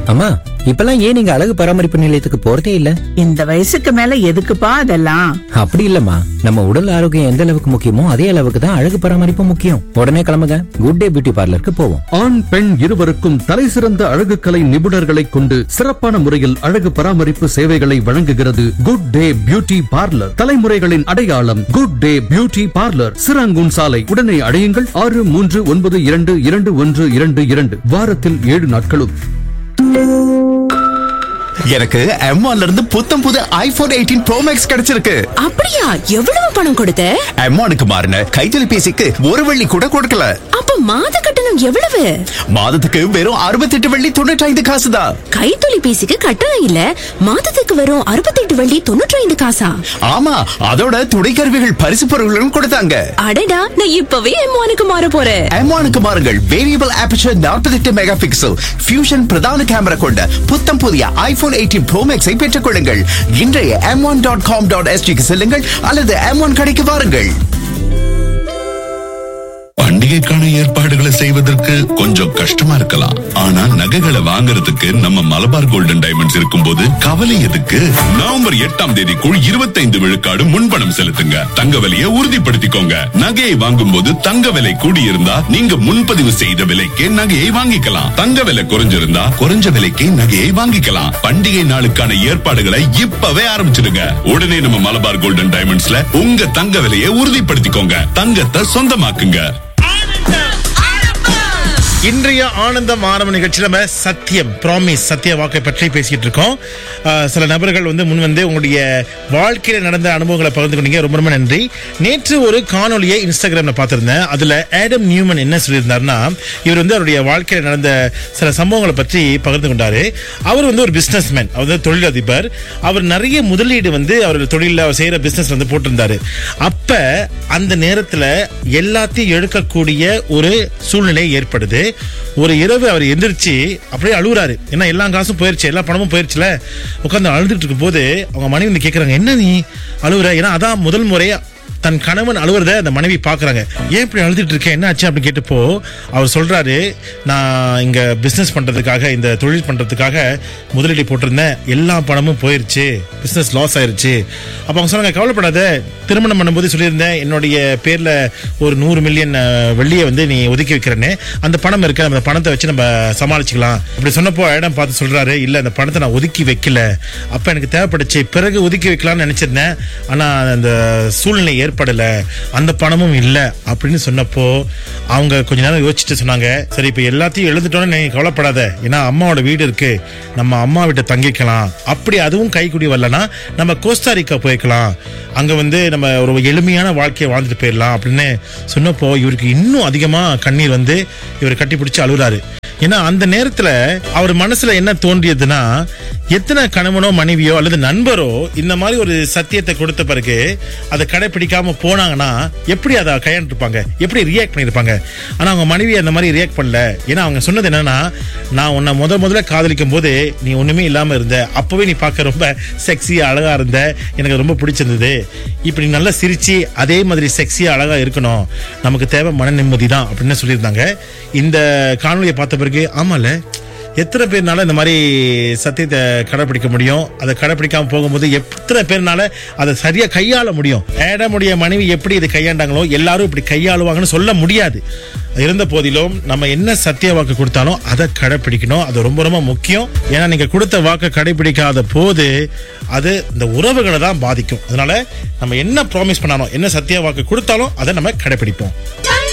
அம்மா இப்பெல்லாம் ஏன் நீங்க அழகு பராமரிப்பு நிலையத்துக்கு போறதே இல்ல இந்த வயசுக்கு மேல எதுக்குப்பா அதெல்லாம் அப்படி இல்லம்மா நம்ம உடல் ஆரோக்கியம் எந்த அளவுக்கு முக்கியமோ அதே அளவுக்கு தான் அழகு பராமரிப்பு முக்கியம் உடனே கிளம்புங்க குட் டே பியூட்டி பார்லருக்கு போவோம் ஆண் பெண் இருவருக்கும் தலைசிறந்த அழகுக்கலை நிபுணர்களைக் கொண்டு சிறப்பான முறையில் அழகு பராமரிப்பு சேவைகளை வழங்குகிறது குட் டே பியூட்டி பார்லர் தலைமுறைகளின் அடையாளம் good day beauty parlour Serangoon சாலை உடனே அடையுங்கள் ஆறு மூன்று ஒன்பது இரண்டு இரண்டு ஒன்று இரண்டு இரண்டு வாரத்தில் ஏழு நாட்களும் எனக்கு M1 ல இருந்து புத்தம் புது ஐபோன் எயிட்டீன் ப்ரோ மேக்ஸ் கிடைச்சிருக்கு அப்படியா எவ்வளவு பணம் கொடுத்த M1க்கு மாறின கைத்தொலைபேசிக்கு ஒரு வெள்ளி கூட கொடுக்கல அப்ப மாத கட்டணம் எவ்வளவு மாதத்துக்கு வெறும் அறுபத்தெட்டு வெள்ளி தொண்ணூற்றி ஐந்து காசு தான் கைத்தொலைபேசிக்கு கட்டணம் இல்ல மாதத்துக்கு வரும் அறுபத்தெட்டு வள்ளி தொண்ணூற்றி ஐந்து காசா ஆமா அதோட துணைக்கருவிகள் பரிசு பொருள்களும் கொடுத்தாங்க அடடா நான் இப்பவே எம்மானுக்கு மாற போறேன் M1க்கு மாறுங்கள் variable aperture 48 megapixel fusion பிரதான கேமரா கொண்ட புத்தம் புதிய ஐபோன் எயிட்டீன் ப்ரோ மேக்ஸை பெற்றுக் கொள்ளுங்கள் இன்றைய M one dot com dot எஸ்டிக்கு செல்லுங்கள் அல்லது எம் ஒன் கடைக்கு வாருங்கள் பண்டிகைக்கான ஏற்பாடுகளை செய்வதற்கு கொஞ்சம் கஷ்டமா இருக்கலாம் ஆனா நகைகளை வாங்குறதுக்கு நம்ம மலபார் கோல்டன் டைமண்ட்ஸ் இருக்கும்போது கவலை எதுக்கு நவம்பர் எட்டாம் தேதிக்குள் இருபத்தைந்து விழுக்காடு முன்பணம் செலுத்துங்க தங்க விலையை உறுதிப்படுத்திக்கோங்க நகையை வாங்கும்போது தங்க விலை கூடியிருந்தா நீங்க முன்பதிவு செய்த விலைக்கே நகையை வாங்கிக்கலாம் தங்க விலை குறைஞ்சிருந்தா குறைஞ்ச விலைக்கே நகையை வாங்கிக்கலாம் பண்டிகை நாளுக்கான ஏற்பாடுகளை இப்பவே ஆரம்பிச்சிடுங்க உடனே நம்ம மலபார் கோல்டன் டைமண்ட்ஸ்ல உங்க தங்க விலையை உறுதிப்படுத்திக்கோங்க தங்கத்தை சொந்தமாக்குங்க இன்றைய ஆனந்தம் ஆரம்ப நிகழ்ச்சியில் நம்ம சத்தியம் ப்ராமிஸ் சத்திய வாக்கை பற்றி பேசிட்டு இருக்கோம் ஆஹ் சில நபர்கள் வந்து முன் வந்து உங்களுடைய வாழ்க்கையில் நடந்த அனுபவங்களை பகிர்ந்து கொண்டீங்க ரொம்ப ரொம்ப நன்றி நேற்று ஒரு காணொலியை இன்ஸ்டாகிராம்ல பார்த்திருந்தேன் அதுல ஆடம் நியூமன் என்ன சொல்லியிருந்தாருன்னா இவர் வந்து அவருடைய வாழ்க்கையில் நடந்த சில சம்பவங்களை பற்றி பகிர்ந்து கொண்டாரு அவர் வந்து ஒரு பிசினஸ் மேன் அவர் வந்து தொழிலதிபர் அவர் நிறைய முதலீடு வந்து அவர் தொழிலில் அவர் செய்யற பிசினஸ் வந்து போட்டிருந்தாரு அப்ப அந்த நேரத்துல எல்லாத்தையும் எடுக்கக்கூடிய ஒரு சூழ்நிலை ஏற்படுது ஒரு இரவு அவர் எந்திரிச்சு அப்படியே அழுகுறாரு ஏன்னா எல்லா காசும் போயிருச்சு எல்லா பணமும் போயிருச்சுல உட்காந்து அழுதுட்டு இருக்கும் போது அவங்க மனைவி வந்து கேக்குறாங்க என்ன நீ அழுகுற ஏன்னா அதான் முதல் முறையா தன் கணவன் அழுவுறத அந்த மனைவி பாக்குறாங்க ஏன் இப்படி அழுதுட்டு இருக்கேன் என்ன ஆச்சு அப்படின்னு கேட்டப்போ அவர் சொல்றாரு நான் இங்க பிசினஸ் பண்றதுக்காக இந்த தொழில் பண்றதுக்காக முதலீடு போட்டிருந்தேன் எல்லா பணமும் போயிருச்சு பிசினஸ் லாஸ் ஆயிருச்சு அப்ப அவங்க சொன்னாங்க கவலைப்படாத திருமணம் பண்ணும்போது சொல்லியிருந்தேன் என்னுடைய பேர்ல ஒரு நூறு மில்லியன் வெள்ளியை வந்து நீ ஒதுக்கி வைக்கிறேன்னு அந்த பணம் இருக்கு அந்த பணத்தை வச்சு நம்ம சமாளிச்சுக்கலாம் அப்படி சொன்னப்போ இடம் பார்த்து சொல்றாரு இல்ல அந்த பணத்தை நான் ஒதுக்கி வைக்கல அப்ப எனக்கு தேவைப்பட்டுச்சு பிறகு ஒதுக்கி வைக்கலாம்னு நினைச்சிருந்தேன் ஆனா அந்த சூழ்நிலை ஏற்படல அந்த பணமும் இல்ல அப்படின்னு சொன்னப்போ அவங்க கொஞ்ச நேரம் யோசிச்சுட்டு சொன்னாங்க சரி இப்ப எல்லாத்தையும் எழுந்துட்டோன்னு நீங்க கவலைப்படாத ஏன்னா அம்மாவோட வீடு இருக்கு நம்ம அம்மா வீட்டை தங்கிக்கலாம் அப்படி அதுவும் கைக்குடி வரலனா நம்ம கோஸ்டாரிக்கா போய்க்கலாம் அங்க வந்து நம்ம ஒரு எளிமையான வாழ்க்கையை வாழ்ந்துட்டு போயிடலாம் அப்படின்னு சொன்னப்போ இவருக்கு இன்னும் அதிகமா கண்ணீர் வந்து இவர் கட்டி பிடிச்சு அழுகுறாரு ஏன்னா அந்த நேரத்துல அவர் மனசுல என்ன தோன்றியதுன்னா எத்தனை கணவனோ மனைவியோ அல்லது நண்பரோ இந்த மாதிரி ஒரு சத்தியத்தை கொடுத்த பிறகு அதை கடைபிடிக்காம போனாங்கன்னா எப்படி அதை கையாண்டுருப்பாங்க எப்படி ரியாக்ட் பண்ணிருப்பாங்க ஆனா அவங்க மனைவி அந்த மாதிரி ரியாக்ட் பண்ணல ஏன்னா அவங்க சொன்னது என்னன்னா நான் உன்னை முத முதல்ல காதலிக்கும் போது நீ ஒண்ணுமே இல்லாம இருந்த அப்பவே நீ பார்க்க ரொம்ப செக்ஸி அழகா இருந்த எனக்கு ரொம்ப பிடிச்சிருந்தது இப்படி நல்லா சிரிச்சு அதே மாதிரி செக்ஸியா அழகா இருக்கணும் நமக்கு தேவை மன நிம்மதி தான் அப்படின்னு சொல்லியிருந்தாங்க இந்த காணொலியை பார்த்த பிறகு ஆமால எத்தனை பேர்னால இந்த மாதிரி சத்தியத்தை கடைபிடிக்க முடியும் அதை கடைபிடிக்காம போகும்போது எத்தனை பேர்னால அதை சரியா கையாள முடியும் ஏடமுடைய மனைவி எப்படி இதை கையாண்டாங்களோ எல்லாரும் இப்படி கையாளுவாங்கன்னு சொல்ல முடியாது இருந்த போதிலும் நம்ம என்ன சத்திய வாக்கு கொடுத்தாலும் அதை கடைபிடிக்கணும் அது ரொம்ப ரொம்ப முக்கியம் ஏன்னா நீங்க கொடுத்த வாக்கை கடைபிடிக்காத போது அது இந்த உறவுகளை தான் பாதிக்கும் அதனால நம்ம என்ன ப்ராமிஸ் பண்ணாலும் என்ன சத்திய வாக்கு கொடுத்தாலும் அதை நம்ம கடைபிடிப்போம்